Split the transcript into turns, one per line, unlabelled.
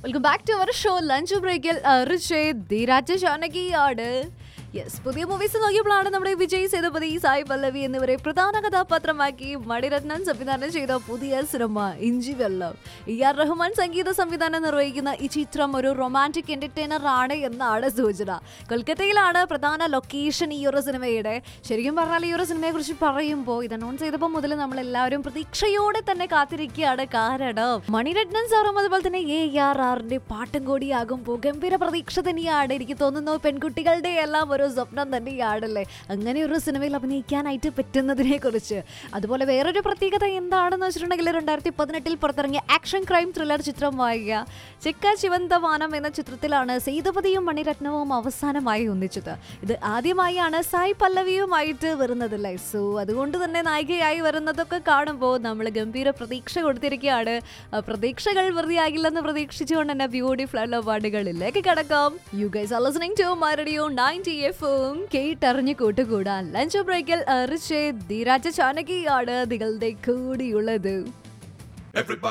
welcome back to our show lunch ബ്രേക്കിൽ റിഷേ ധീരാജ ജാനകിയാണ് yes പുതിയ മൂവീസ് നോക്കിയപ്പോഴാണ് നമ്മുടെ വിജയ് സേതുപതി സായി പല്ലവി എന്നിവരെ പ്രധാന കഥാപാത്രമാക്കി മണിരത്നം സംവിധാനം ചെയ്ത പുതിയ സിനിമ ഇഞ്ചി വെള്ളം ഇ ആർ റഹ്മാൻ സംഗീത സംവിധാനം നിർവഹിക്കുന്ന ഈ ചിത്രം ഒരു റൊമാൻറ്റിക് എന്റർടൈനർ ആണ് എന്നാണ് സൂചന കൊൽക്കത്തയിലാണ് പ്രധാന ലൊക്കേഷൻ ഈ ഒരു സിനിമയുടെ ശരിക്കും പറഞ്ഞാൽ ഈ ഒരു സിനിമയെ കുറിച്ച് പറയുമ്പോൾ ഇത് അനൗൺസ് ചെയ്തപ്പോൾ മുതൽ നമ്മൾ എല്ലാവരും പ്രതീക്ഷയോടെ തന്നെ കാത്തിരിക്കുകയാണ് കാരണം മണിരത്നം സാറും അതുപോലെ തന്നെ എ ആർ ആറിന്റെ പാട്ടും കൂടിയാകുമ്പോൾ ഗംഭീര പ്രതീക്ഷ തന്നെയാണ് എനിക്ക് തോന്നുന്നു പെൺകുട്ടികളുടെ എല്ലാം ഒരു സ്വപ്നം തന്നെയാണല്ലേ അങ്ങനെ ഒരു സിനിമയിൽ അഭിനയിക്കാനായിട്ട് പറ്റുന്നതിനെ കുറിച്ച് അതുപോലെ വേറൊരു പ്രത്യേകത എന്താണെന്ന് വെച്ചിട്ടുണ്ടെങ്കിൽ രണ്ടായിരത്തി പതിനെട്ടിൽ പുറത്തിറങ്ങിയ ആക്ഷൻ ക്രൈം ത്രില്ലർ ചിത്രമായ ചെക്ക ശിവന്തവാനം എന്ന ചിത്രത്തിലാണ് സേതുപതിയും മണിരത്നവും അവസാനമായി ഒന്നിച്ചത് ഇത് ആദ്യമായാണ് സായി പല്ലവിയുമായിട്ട് വരുന്നതല്ലേ സോ അതുകൊണ്ട് തന്നെ നായികയായി വരുന്നതൊക്കെ കാണുമ്പോൾ നമ്മൾ ഗംഭീര പ്രതീക്ഷ കൊടുത്തിരിക്കുകയാണ് ആ പ്രതീക്ഷകൾ വെറുതെയാകില്ലെന്ന് പ്രതീക്ഷിച്ചുകൊണ്ട് തന്നെ ബ്യൂട്ടിഫുൾ ആയിട്ടുള്ള അവാർഡുകളിലേക്ക് കടക്കാം you guys are listening to my radio ninety എഫും കേട്ടറിഞ്ഞ് കൂട്ടുകൂടാൻ ലഞ്ച് ബ്രേക്കിൽ റിഷേ ധീരാജ ചാനകിയാണ് നിങ്ങളുടെ കൂടിയുള്ളത്
Everybody